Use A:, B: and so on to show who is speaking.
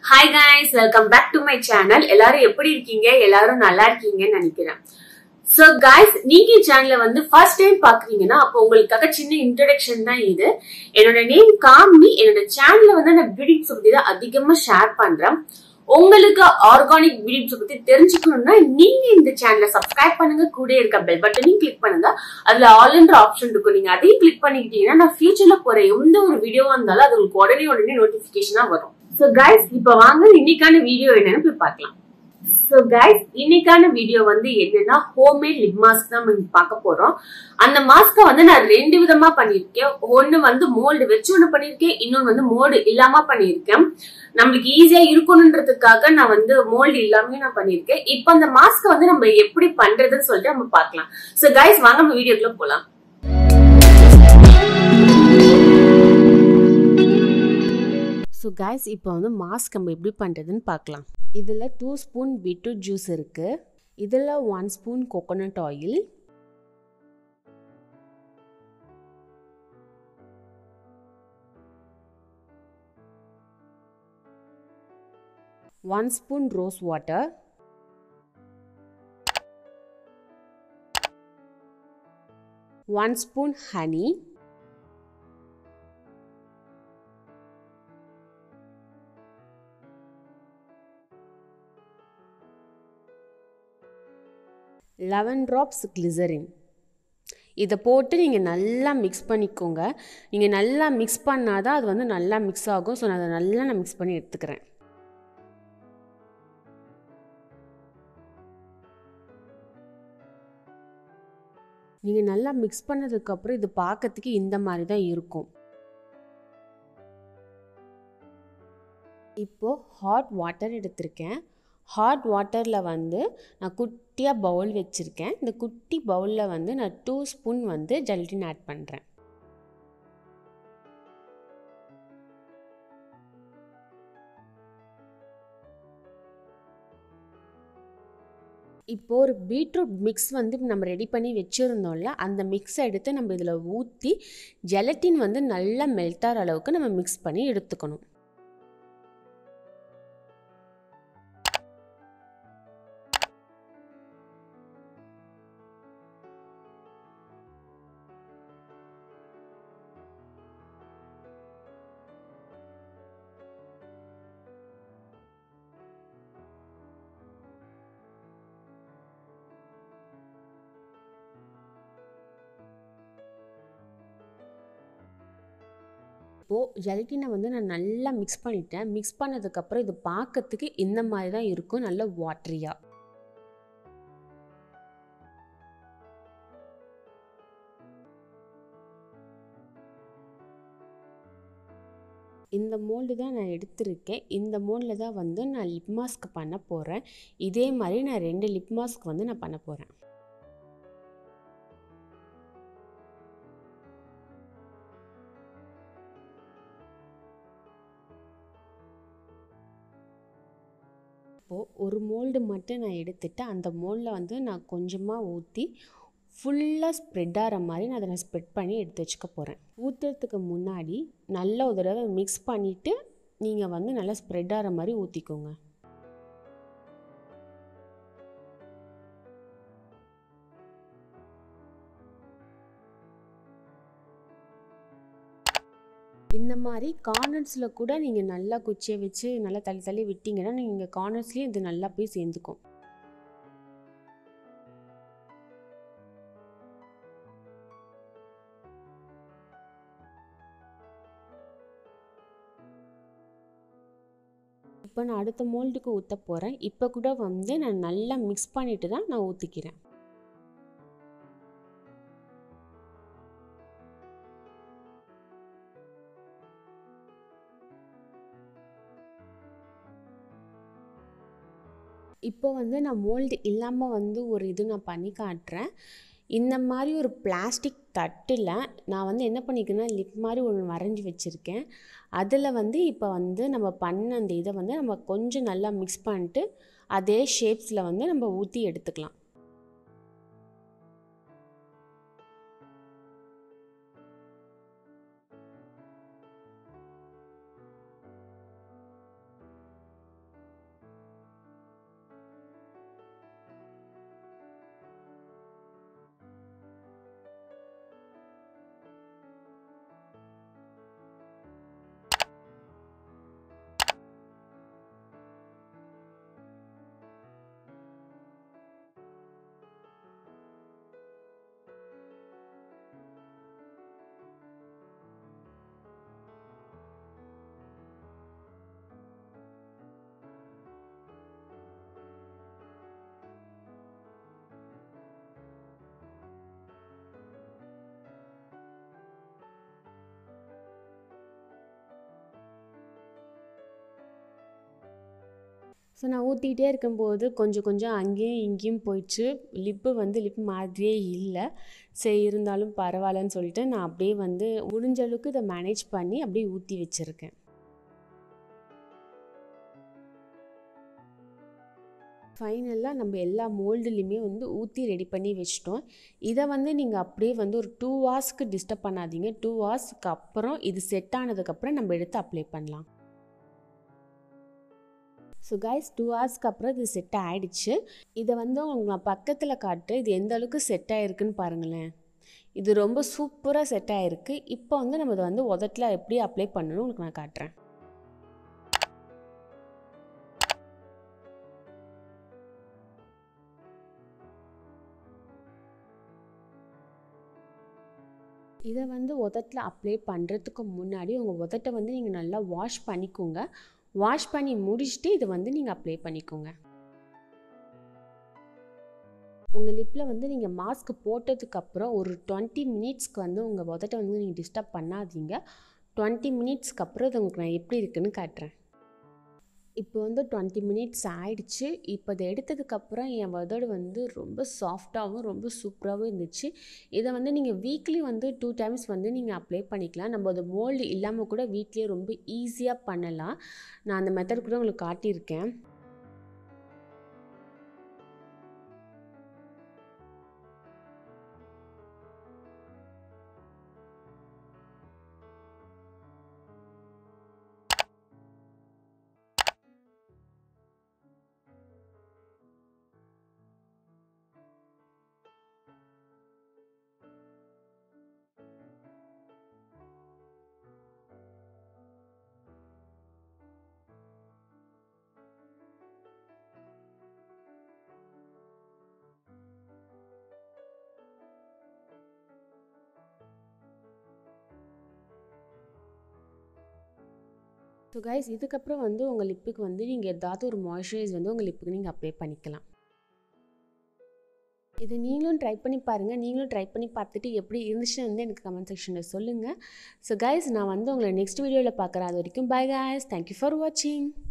A: hi guys welcome back to my channel எல்லாரும் எப்படி இருக்கீங்க எல்லாரும் நல்லா இருக்கீங்கன்னு நினைக்கிறேன் சோ guys நீங்க சேனலை வந்து ஃபர்ஸ்ட் டைம் பாக்குறீங்கன்னா அப்போ உங்களுக்காக சின்ன இன்ட்ரடக்ஷன் தான் இது என்னோட நேம் காமி என்னோட சேனல்ல வந்து நான் பீடிங்ஸ் பத்தி தான் அதிகமா ஷேர் பண்றேன் உங்களுக்கு ஆர்கானிக் பீடிங்ஸ் பத்தி தெரிஞ்சுக்கணும்னா நீங்க இந்த சேனலை சப்ஸ்கிரைப் பண்ணுங்க கூட இருக்க பெல் பட்டனையும் கிளிக் பண்ணுங்க அதுல ஆல் என்ற ஆப்ஷன் இருக்கும் நீங்க அதையும் கிளிக் பண்ணிக்கிட்டீங்கன்னா நான் ஃபியூச்சர்ல போற எந்த ஒரு வீடியோவா இருந்தாலும் அது உங்களுக்கு உடனே உடனே நோட்டிபிகேஷனா வரும் சோ கைஸ் இப்ப வாங்க இன்னைக்கான வீடியோ என்னன்னு போய் பார்க்கலாம் சோ கைஸ் இன்னைக்கான வீடியோ வந்து என்னன்னா ஹோம்மேட் லிப் மாஸ்க் தான் நம்ம பார்க்க போறோம் அந்த மாஸ்க வந்து நான் ரெண்டு விதமா பண்ணிருக்கேன் ஒண்ணு வந்து மோல்டு வச்சு ஒண்ணு பண்ணிருக்கேன் இன்னொன்னு வந்து மோல்டு இல்லாம பண்ணிருக்கேன் நம்மளுக்கு ஈஸியா இருக்கணுன்றதுக்காக நான் வந்து மோல்டு இல்லாம நான் பண்ணிருக்கேன் இப்போ அந்த மாஸ்க வந்து நம்ம எப்படி பண்றதுன்னு சொல்லிட்டு நம்ம பார்க்கலாம் சோ கைஸ் வாங்க நம்ம வீடியோக்குள்ள போலாம் ஸோ கைஸ் இப்போ வந்து மாஸ்க் நம்ம எப்படி பண்ணுறதுன்னு பார்க்கலாம் இதில் டூ ஸ்பூன் பீட்ரூட் ஜூஸ் இருக்குது இதில் one spoon coconut oil one spoon rose water one spoon honey eleven drops glycerin இதை போட்டு நீங்கள் நல்லா மிக்ஸ் பண்ணிக்கோங்க நீங்கள் நல்லா மிக்ஸ் பண்ணால் தான் அது வந்து நல்லா மிக்ஸ் ஆகும் ஸோ நான் அதை நல்லா நான் மிக்ஸ் பண்ணி எடுத்துக்கிறேன் நீங்கள் நல்லா மிக்ஸ் பண்ணதுக்கப்புறம் இது பார்க்கறதுக்கு இந்த மாதிரி தான் இருக்கும் இப்போது ஹாட் வாட்டர் எடுத்திருக்கேன் ஹாட் வாட்டரில் வந்து நான் குட்டியாக பவுல் வச்சுருக்கேன் இந்த குட்டி பவுலில் வந்து நான் டூ ஸ்பூன் வந்து ஜெலட்டின் ஆட் பண்ணுறேன் இப்போது ஒரு பீட்ரூட் மிக்ஸ் வந்து நம்ம ரெடி பண்ணி வச்சுருந்தோம்ல அந்த மிக்ஸை எடுத்து நம்ம இதில் ஊற்றி ஜெலட்டின் வந்து நல்லா மெல்ட்டாகிற அளவுக்கு நம்ம மிக்ஸ் பண்ணி எடுத்துக்கணும் இப்போது ஜெலட்டினை வந்து நான் நல்லா மிக்ஸ் பண்ணிட்டேன் மிக்ஸ் பண்ணதுக்கப்புறம் இது பார்க்கறதுக்கு இந்த மாதிரி தான் இருக்கும் நல்ல வாட்ரியாக இந்த மோல்டு தான் நான் எடுத்திருக்கேன் இந்த மோல்டில் தான் வந்து நான் லிப் மாஸ்க் பண்ண போகிறேன் இதே மாதிரி நான் ரெண்டு லிப் மாஸ்க் வந்து நான் பண்ண போகிறேன் இப்போது ஒரு மோல்டு மட்டும் நான் எடுத்துட்டு அந்த மோல்டில் வந்து நான் கொஞ்சமாக ஊற்றி ஃபுல்லாக ஸ்ப்ரெட் ஆகிற மாதிரி நான் அதை நான் ஸ்ப்ரெட் பண்ணி எடுத்து வச்சுக்க போகிறேன் ஊற்றுறதுக்கு முன்னாடி நல்ல ஒரு தடவை மிக்ஸ் பண்ணிவிட்டு நீங்கள் வந்து நல்லா ஸ்ப்ரெட் ஆகிற மாதிரி ஊற்றிக்கோங்க இந்த மாதிரி கார்னர்ஸில் கூட நீங்கள் நல்லா குச்சியை வச்சு நல்லா தள்ளி தள்ளி விட்டிங்கன்னா நீங்கள் கார்னர்ஸ்லேயும் இது நல்லா போய் சேர்ந்துக்கும் இப்போ நான் அடுத்த மோல்டுக்கு ஊற்ற போகிறேன் இப்போ கூட வந்து நான் நல்லா மிக்ஸ் பண்ணிட்டு தான் நான் ஊற்றிக்கிறேன் இப்போ வந்து நான் மோல்டு இல்லாமல் வந்து ஒரு இது நான் பண்ணி காட்டுறேன் இந்த மாதிரி ஒரு பிளாஸ்டிக் தட்டில் நான் வந்து என்ன பண்ணிக்கிறேன்னா லிப் மாதிரி ஒன்று வரைஞ்சி வச்சுருக்கேன் அதில் வந்து இப்போ வந்து நம்ம பண்ண அந்த இதை வந்து நம்ம கொஞ்சம் நல்லா மிக்ஸ் பண்ணிட்டு அதே ஷேப்ஸில் வந்து நம்ம ஊற்றி எடுத்துக்கலாம் ஸோ நான் ஊற்றிக்கிட்டே இருக்கும்போது கொஞ்சம் கொஞ்சம் அங்கேயும் இங்கேயும் போயிடுச்சு லிப்பு வந்து லிப் மாதிரியே இல்லை சரி இருந்தாலும் பரவாயில்லன்னு சொல்லிட்டு நான் அப்படியே வந்து முடிஞ்ச அளவுக்கு இதை மேனேஜ் பண்ணி அப்படியே ஊற்றி வச்சுருக்கேன் ஃபைனலாக நம்ம எல்லா மோல்டுலேயுமே வந்து ஊற்றி ரெடி பண்ணி வச்சிட்டோம் இதை வந்து நீங்கள் அப்படியே வந்து ஒரு டூ ஹவர்ஸ்க்கு டிஸ்டர்ப் பண்ணாதீங்க டூ ஹவர்ஸ்க்கு அப்புறம் இது செட் ஆனதுக்கப்புறம் நம்ம எடுத்து அப்ளை பண்ணலாம் ஸோ கைஸ் டூ ஹவர்ஸ்க்கு அப்புறம் இது செட் ஆகிடுச்சு இதை வந்து உங்களுக்கு நான் பக்கத்தில் காட்டு இது எந்த அளவுக்கு செட் ஆகிருக்குன்னு பாருங்களேன் இது ரொம்ப சூப்பராக செட் ஆகிருக்கு இப்போ வந்து நம்ம இதை வந்து உதட்டில் எப்படி அப்ளை பண்ணணும் உங்களுக்கு நான் காட்டுறேன் இதை வந்து உதட்டில் அப்ளை பண்ணுறதுக்கு முன்னாடி உங்கள் உதட்டை வந்து நீங்கள் நல்லா வாஷ் பண்ணிக்கோங்க வாஷ் பண்ணி முடிச்சுட்டு இதை வந்து நீங்கள் அப்ளை பண்ணிக்கோங்க உங்கள் லிப்பில் வந்து நீங்கள் மாஸ்க் போட்டதுக்கப்புறம் ஒரு டுவெண்ட்டி மினிட்ஸ்க்கு வந்து உங்கள் உதட்டை வந்து நீங்கள் டிஸ்டர்ப் பண்ணாதீங்க டுவெண்ட்டி மினிட்ஸ்க்கு அப்புறம் இது உங்களுக்கு நான் எப்படி இருக்குன்னு காட்டுறேன் இப்போ வந்து டுவெண்ட்டி மினிட்ஸ் ஆயிடுச்சு இப்போ இதை எடுத்ததுக்கப்புறம் என் உதடு வந்து ரொம்ப சாஃப்டாகவும் ரொம்ப சூப்பராகவும் இருந்துச்சு இதை வந்து நீங்கள் வீக்லி வந்து டூ டைம்ஸ் வந்து நீங்கள் அப்ளை பண்ணிக்கலாம் நம்ம அது மோல்டு இல்லாமல் கூட வீட்லேயே ரொம்ப ஈஸியாக பண்ணலாம் நான் அந்த மெத்தட் கூட உங்களுக்கு காட்டியிருக்கேன் ஸோ கைஸ் இதுக்கப்புறம் வந்து உங்கள் லிப்புக்கு வந்து நீங்கள் ஏதாவது ஒரு மாய்ஸ்சரைஸ் வந்து உங்கள் லிப்புக்கு நீங்கள் அப்ளை பண்ணிக்கலாம் இதை நீங்களும் ட்ரை பண்ணி பாருங்கள் நீங்களும் ட்ரை பண்ணி பார்த்துட்டு எப்படி இருந்துச்சுன்னு வந்து எனக்கு கமெண்ட் செக்ஷனில் சொல்லுங்கள் ஸோ கைஸ் நான் வந்து உங்களை நெக்ஸ்ட் வீடியோவில் பார்க்குறேன் அது வரைக்கும் பை கைஸ் தேங்க்யூ ஃபார் வாட்சிங்